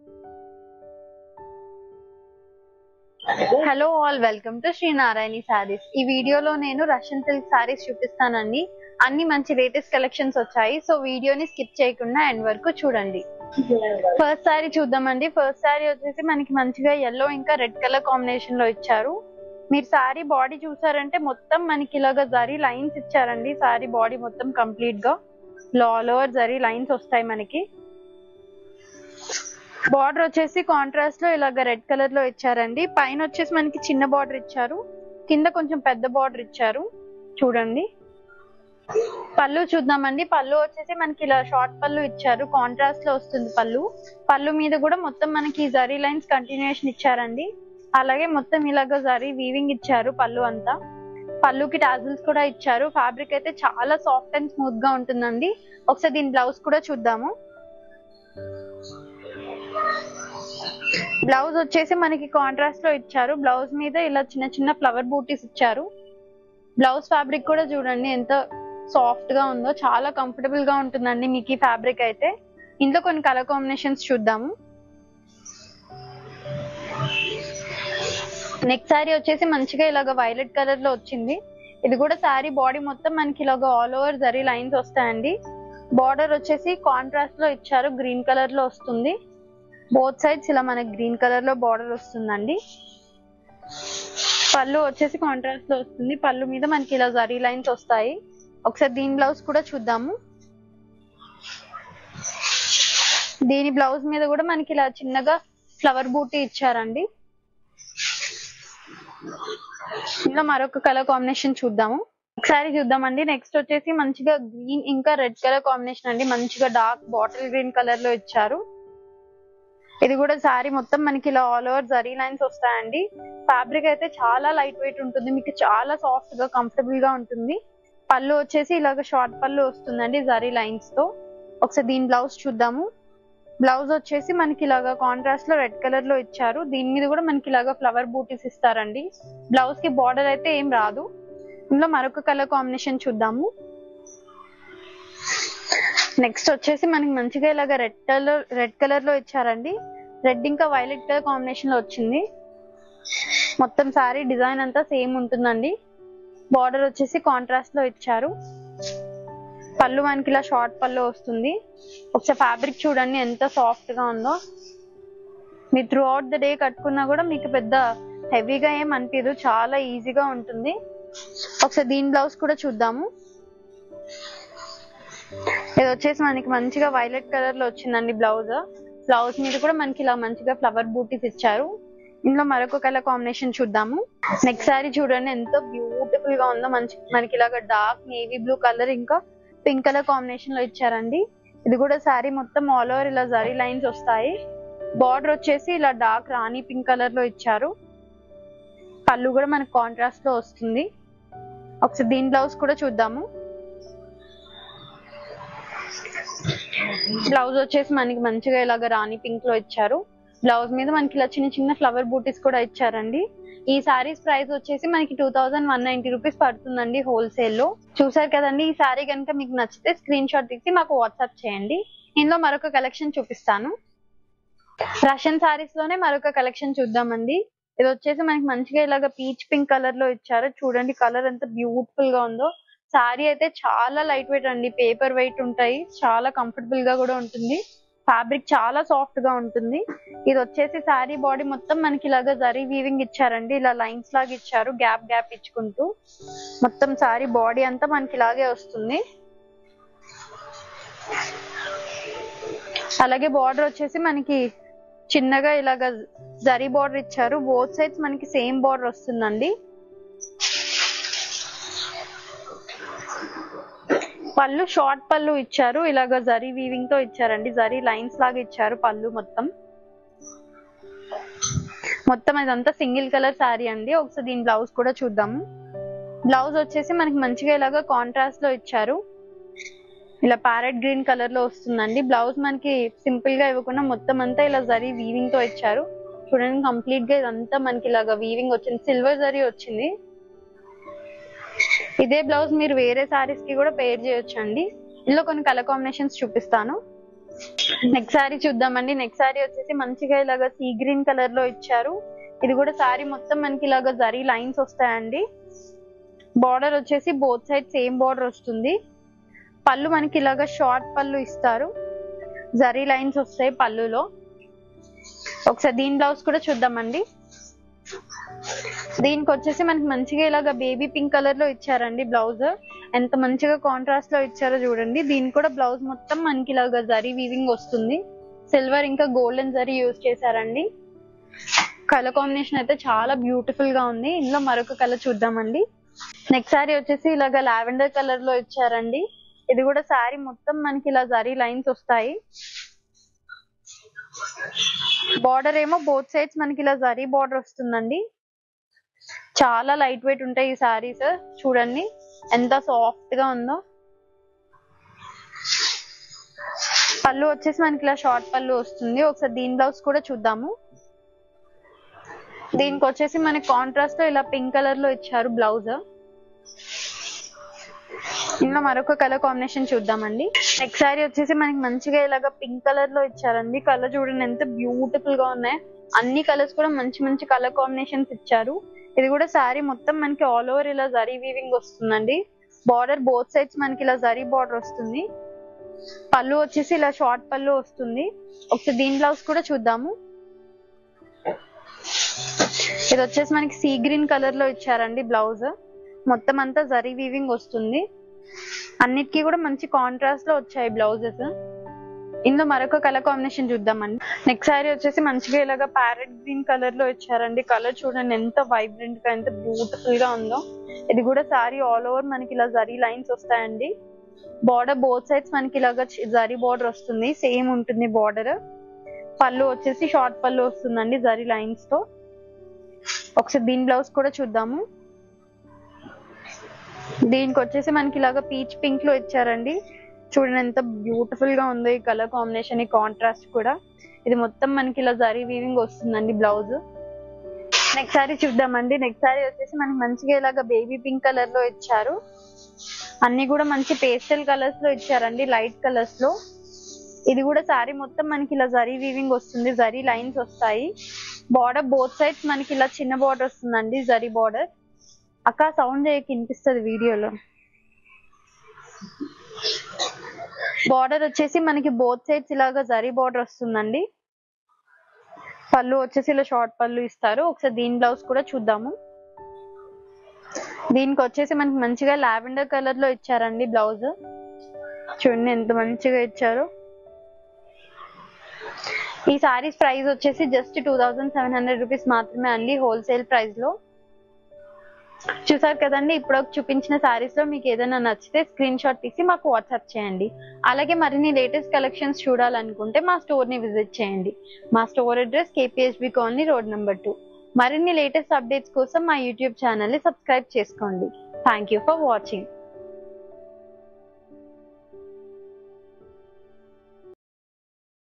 hello all welcome to శ్రీనారాయణి saris ఈ వీడియోలో నేను రష్యన్ సిల్క్ శారీస్ చూపిస్తానండి అన్ని మంచి లేటెస్ట్ కలెక్షన్స్ వచ్చాయి సో వీడియోని స్కిప్ చేయకుండా ఎండ్ వరకు చూడండి ఫస్ట్ శారీ చూద్దామండి ఫస్ట్ శారీ వచ్చేసి మనకి మంచిగా ఎల్లో ఇంకా రెడ్ కలర్ కాంబినేషన్ లో ఇచ్చారు మీరు శారీ బాడీ చూసారంటే మొత్తం మనకి ఇలాగా జరీ లైన్స్ ఇచ్చారండి శారీ బాడీ మొత్తం కంప్లీట్ గా ఆల్ ఓవర్ జరీ లైన్స్ వస్తాయి మనకి బార్డర్ వచ్చేసి కాంట్రాస్ట్ లో ఇలాగ రెడ్ కలర్ లో ఇచ్చారండి పైన వచ్చేసి మనకి చిన్న బార్డర్ ఇచ్చారు కింద కొంచెం పెద్ద బార్డర్ ఇచ్చారు చూడండి పళ్ళు చూద్దామండి పళ్ళు వచ్చేసి మనకి ఇలా షార్ట్ పళ్ళు ఇచ్చారు కాంట్రాస్ట్ లో వస్తుంది పళ్ళు పళ్ళు మీద కూడా మొత్తం మనకి జరీ లైన్స్ కంటిన్యూషన్ ఇచ్చారండి అలాగే మొత్తం ఇలాగ జరీ వీవింగ్ ఇచ్చారు పళ్ళు అంతా పళ్ళుకి టాజిల్స్ కూడా ఇచ్చారు ఫ్యాబ్రిక్ అయితే చాలా సాఫ్ట్ అండ్ స్మూత్ గా ఉంటుందండి ఒకసారి దీని బ్లౌజ్ కూడా చూద్దాము బ్లౌజ్ వచ్చేసి మనకి కాంట్రాస్ట్ లో ఇచ్చారు బ్లౌజ్ మీద ఇలా చిన్న చిన్న ఫ్లవర్ బూటీస్ ఇచ్చారు బ్లౌజ్ ఫ్యాబ్రిక్ కూడా చూడండి ఎంత సాఫ్ట్ గా ఉందో చాలా కంఫర్టబుల్ గా ఉంటుందండి మీకు ఈ ఫ్యాబ్రిక్ అయితే ఇంట్లో కొన్ని కలర్ కాంబినేషన్స్ చూద్దాము నెక్స్ట్ శారీ వచ్చేసి మంచిగా ఇలాగ వైలెట్ కలర్ లో వచ్చింది ఇది కూడా శారీ బాడీ మొత్తం మనకి ఇలాగ ఆల్ ఓవర్ జరీ లైన్స్ వస్తాయండి బార్డర్ వచ్చేసి కాంట్రాస్ట్ లో ఇచ్చారు గ్రీన్ కలర్ లో వస్తుంది బోత్ సైడ్స్ ఇలా మనకి గ్రీన్ కలర్ లో బార్డర్ వస్తుందండి పళ్ళు వచ్చేసి కాంట్రాస్ట్ లో వస్తుంది పళ్ళు మీద మనకి ఇలా జరీ లైన్స్ వస్తాయి ఒకసారి దీని బ్లౌజ్ కూడా చూద్దాము దీని బ్లౌజ్ మీద కూడా మనకి ఇలా చిన్నగా ఫ్లవర్ బూటీ ఇచ్చారండి ఇంకా మరొక కలర్ కాంబినేషన్ చూద్దాము ఒకసారి చూద్దామండి నెక్స్ట్ వచ్చేసి మంచిగా గ్రీన్ ఇంకా రెడ్ కలర్ కాంబినేషన్ అండి మంచిగా డార్క్ బాటిల్ గ్రీన్ కలర్ లో ఇచ్చారు ఇది కూడా శారీ మొత్తం మనకి ఇలా ఆల్ ఓవర్ జరీ లైన్స్ వస్తాయండి ఫ్యాబ్రిక్ అయితే చాలా లైట్ వెయిట్ ఉంటుంది మీకు చాలా సాఫ్ట్ గా కంఫర్టబుల్ గా ఉంటుంది పళ్ళు వచ్చేసి ఇలాగ షార్ట్ పళ్ళు వస్తుందండి జరీ లైన్స్ తో ఒకసారి దీని బ్లౌజ్ చూద్దాము బ్లౌజ్ వచ్చేసి మనకి ఇలాగా కాంట్రాస్ట్ లో రెడ్ కలర్ లో ఇచ్చారు దీని మీద కూడా మనకి ఇలాగా ఫ్లవర్ బూటీస్ ఇస్తారండి బ్లౌజ్ కి బార్డర్ అయితే ఏం రాదు ఇందులో మరొక కలర్ కాంబినేషన్ చూద్దాము నెక్స్ట్ వచ్చేసి మనకి మంచిగా ఇలాగ రెడ్ కలర్ రెడ్ కలర్ లో ఇచ్చారండి రెడ్ ఇంకా వైలెట్ కలర్ కాంబినేషన్ లో వచ్చింది మొత్తం సారీ డిజైన్ అంతా సేమ్ ఉంటుందండి బార్డర్ వచ్చేసి కాంట్రాస్ట్ లో ఇచ్చారు పళ్ళు మనకి ఇలా షార్ట్ పళ్ళు వస్తుంది ఒకసారి ఫ్యాబ్రిక్ చూడండి ఎంత సాఫ్ట్ గా ఉందో మీరు త్రూ అవుట్ ద డే కట్టుకున్నా కూడా మీకు పెద్ద హెవీగా ఏం అనిపించదు చాలా ఈజీగా ఉంటుంది ఒకసారి దీని బ్లౌజ్ కూడా చూద్దాము ఇది వచ్చేసి మనకి మంచిగా వైలెట్ కలర్ లో వచ్చిందండి బ్లౌజ్ బ్లౌజ్ మీద కూడా మనకి ఇలా మంచిగా ఫ్లవర్ బూటీస్ ఇచ్చారు ఇందులో మరొక కలర్ కాంబినేషన్ చూద్దాము నెక్స్ట్ సారీ చూడండి ఎంతో బ్యూటిఫుల్ గా ఉందో మంచి మనకి ఇలాగ డార్క్ నేవీ బ్లూ కలర్ ఇంకా పింక్ కలర్ కాంబినేషన్ లో ఇచ్చారండి ఇది కూడా శారీ మొత్తం ఆల్ ఓవర్ ఇలా జరీ లైన్స్ వస్తాయి బార్డర్ వచ్చేసి ఇలా డార్క్ రాణి పింక్ కలర్ లో ఇచ్చారు పళ్ళు కూడా మనకి కాంట్రాస్ట్ లో వస్తుంది ఒకసారి దీని బ్లౌజ్ కూడా చూద్దాము బ్లౌజ్ వచ్చేసి మనకి మంచిగా ఇలాగ రాణి పింక్ లో ఇచ్చారు బ్లౌజ్ మీద మనకి ఇలా చిన్న చిన్న ఫ్లవర్ బూటీస్ కూడా ఇచ్చారండి ఈ సారీస్ ప్రైస్ వచ్చేసి మనకి two thousand one ninety rupees పడుతుందండి హోల్సేల్ లో చూసారు కదండి ఈ సారీ కనుక మీకు నచ్చితే స్క్రీన్ షాట్ తీసి మాకు వాట్సాప్ చేయండి ఇందులో మరొక కలెక్షన్ చూపిస్తాను రష్యన్ సారీస్ లోనే మరొక కలెక్షన్ చూద్దామండి ఇది వచ్చేసి మనకి మంచిగా ఇలాగ పీచ్ పింక్ కలర్ లో ఇచ్చారు చూడండి కలర్ ఎంత బ్యూటిఫుల్ గా ఉందో సారీ అయితే చాలా లైట్ వెయిట్ అండి పేపర్ వెయిట్ ఉంటాయి చాలా కంఫర్టబుల్ గా కూడా ఉంటుంది ఫ్యాబ్రిక్ చాలా సాఫ్ట్ గా ఉంటుంది ఇది వచ్చేసి శారీ బాడీ మొత్తం మనకి ఇలాగా జరీ వీవింగ్ ఇచ్చారండి ఇలా లైన్స్ లాగా ఇచ్చారు గ్యాప్ గ్యాప్ ఇచ్చుకుంటూ మొత్తం శారీ బాడీ అంతా మనకి ఇలాగే వస్తుంది అలాగే బార్డర్ వచ్చేసి మనకి చిన్నగా ఇలాగ జరీ బార్డర్ ఇచ్చారు బోత్ సైడ్స్ మనకి సేమ్ బార్డర్ వస్తుందండి పళ్ళు షార్ట్ పళ్ళు ఇచ్చారు ఇలాగ జరీ వీవింగ్ తో ఇచ్చారండి జరీ లైన్స్ లాగా ఇచ్చారు పళ్ళు మొత్తం మొత్తం ఇదంతా సింగిల్ కలర్ శారీ అండి ఒకసారి దీని బ్లౌజ్ కూడా చూద్దాము బ్లౌజ్ వచ్చేసి మనకి మంచిగా ఇలాగా కాంట్రాస్ట్ లో ఇచ్చారు ఇలా ప్యారెట్ గ్రీన్ కలర్ లో వస్తుందండి బ్లౌజ్ మనకి సింపుల్ గా ఇవ్వకుండా మొత్తం అంతా ఇలా జరీ వీవింగ్ తో ఇచ్చారు చూడండి కంప్లీట్ గా ఇదంతా మనకి ఇలాగా వీవింగ్ వచ్చింది సిల్వర్ జరీ వచ్చింది ఇదే బ్లౌజ్ మీరు వేరే సారీస్ కి కూడా పేర్ చేయొచ్చు అండి ఇందులో కొన్ని కలర్ కాంబినేషన్స్ చూపిస్తాను నెక్స్ట్ సారీ చూద్దామండి నెక్స్ట్ సారీ వచ్చేసి మంచిగా ఇలాగా సీ గ్రీన్ కలర్ లో ఇచ్చారు ఇది కూడా సారీ మొత్తం మనకి ఇలాగా జరీ లైన్స్ వస్తాయండి బార్డర్ వచ్చేసి బోత్ సైడ్ సేమ్ బార్డర్ వస్తుంది పళ్ళు మనకి ఇలాగా షార్ట్ పళ్ళు ఇస్తారు జరీ లైన్స్ వస్తాయి పళ్ళులో ఒకసారి దీని బ్లౌజ్ కూడా చూద్దామండి దీనికి వచ్చేసి మనకి మంచిగా ఇలాగా బేబీ పింక్ కలర్ లో ఇచ్చారండి బ్లౌజ్ ఎంత మంచిగా కాంట్రాస్ట్ లో ఇచ్చారో చూడండి దీనికి కూడా బ్లౌజ్ మొత్తం మనకి ఇలాగా జరీ వీవింగ్ వస్తుంది సిల్వర్ ఇంకా గోల్డెన్ జరీ యూజ్ చేశారండి కలర్ కాంబినేషన్ అయితే చాలా బ్యూటిఫుల్ గా ఉంది ఇందులో మరొక కలర్ చూద్దామండి నెక్స్ట్ సారీ వచ్చేసి ఇలాగా లావెండర్ కలర్ లో ఇచ్చారండి ఇది కూడా సారీ మొత్తం మనకి ఇలా జరీ లైన్స్ వస్తాయి బార్డర్ ఏమో బోత్ సైడ్స్ మనకి ఇలా జరీ బార్డర్ వస్తుందండి చాలా లైట్ వెయిట్ ఉంటాయి ఈ సారీస్ చూడండి ఎంత సాఫ్ట్ గా ఉందో పళ్ళు వచ్చేసి మనకి ఇలా షార్ట్ పళ్ళు వస్తుంది ఒకసారి దీని బ్లౌజ్ కూడా చూద్దాము దీనికి వచ్చేసి మనకి కాంట్రాస్ట్ లో ఇలా పింక్ కలర్ లో ఇచ్చారు బ్లౌజ్ ఇంకా మరొక కలర్ కాంబినేషన్ చూద్దామండి నెక్స్ట్ సారీ వచ్చేసి మనకి మంచిగా ఇలాగ పింక్ కలర్ లో ఇచ్చారండి కలర్ చూడండి ఎంత బ్యూటిఫుల్ గా ఉన్నాయి అన్ని కలర్స్ కూడా మంచి మంచి కలర్ కాంబినేషన్స్ ఇచ్చారు ఇది కూడా సారీ మొత్తం మనకి ఆల్ ఓవర్ ఇలా జరీ వీవింగ్ వస్తుందండి బార్డర్ బోత్ సైడ్స్ మనకి ఇలా జరీ బార్డర్ వస్తుంది పళ్ళు వచ్చేసి ఇలా షార్ట్ పళ్ళు వస్తుంది ఒకసారి దీని బ్లౌజ్ కూడా చూద్దాము ఇది వచ్చేసి మనకి సీ గ్రీన్ కలర్ లో ఇచ్చారండి బ్లౌజ్ మొత్తం అంతా జరీ వీవింగ్ వస్తుంది అన్నిటికీ కూడా మంచి కాంట్రాస్ట్ లో వచ్చాయి బ్లౌజెస్ ఇందులో మరొక కలర్ కాంబినేషన్ చూద్దామండి నెక్స్ట్ సారీ వచ్చేసి మంచిగా ఇలాగా ప్యారెట్ గ్రీన్ కలర్ లో ఇచ్చారండి కలర్ చూడండి ఎంత వైబ్రెంట్ గా ఎంత బ్యూటిఫుల్ గా ఉందో ఇది కూడా సారీ ఆల్ ఓవర్ మనకి ఇలా జరీ లైన్స్ వస్తాయండి బార్డర్ బోత్ సైడ్స్ మనకి ఇలాగా చి- జరీ బార్డర్ వస్తుంది సేమ్ ఉంటుంది బార్డర్ పళ్ళు వచ్చేసి షార్ట్ పళ్ళు వస్తుందండి జరీ లైన్స్ తో ఒకసారి దీని బ్లౌజ్ కూడా చూద్దాము దీనికి వచ్చేసి మనకి ఇలాగా పీచ్ పింక్ లో ఇచ్చారండి చూడండి ఎంత బ్యూటిఫుల్ గా ఉందో ఈ కలర్ కాంబినేషన్ ఈ కాంట్రాస్ట్ కూడా ఇది మొత్తం మనకి ఇలా జరీ వీవింగ్ వస్తుందండి బ్లౌజ్ నెక్స్ట్ సారీ చూద్దామండి నెక్స్ట్ సారీ వచ్చేసి మనకి మంచిగా ఇలాగా బేబీ పింక్ కలర్ లో ఇచ్చారు అన్ని కూడా మంచి పేస్టల్ కలర్స్ లో ఇచ్చారండి లైట్ కలర్స్ లో ఇది కూడా సారీ మొత్తం మనకి ఇలా జరీ వీవింగ్ వస్తుంది జరీ లైన్స్ వస్తాయి బార్డర్ బోత్ సైడ్స్ మనకి ఇలా చిన్న బార్డర్ వస్తుందండి జరీ బార్డర్ అక్క సౌండ్ చేయకి వినిపిస్తుంది వీడియోలో బార్డర్ వచ్చేసి మనకి బోత్ సైడ్స్ ఇలాగా జరీ బార్డర్ వస్తుందండి పళ్ళు వచ్చేసి ఇలా షార్ట్ పళ్ళు ఇస్తారు ఒకసారి దీని బ్లౌజ్ కూడా చూద్దాము దీనికి వచ్చేసి మనకి మంచిగా లావెండర్ కలర్ లో ఇచ్చారండి బ్లౌజ్ చూడండి ఎంత మంచిగా ఇచ్చారు ఈ సారీస్ ప్రైస్ వచ్చేసి just two thousand seven hundred rupees మాత్రమే అండి హోల్సేల్ ప్రైస్ లో చూసారు కదండి ఇప్పుడు చూపించిన సారీస్ లో మీకు ఏదైనా నచ్చితే స్క్రీన్ షాట్ తీసి మాకు వాట్సాప్ చేయండి అలాగే మరిన్ని లేటెస్ట్ కలెక్షన్స్ చూడాలనుకుంటే మా స్టోర్ ని విజిట్ చేయండి మా store address KPHB colony road number two మరిన్ని లేటెస్ట్ అప్డేట్స్ కోసం మా యూట్యూబ్ ఛానల్ ని సబ్స్క్రైబ్ చేసుకోండి థ్యాంక్ యూ ఫర్ వాచింగ్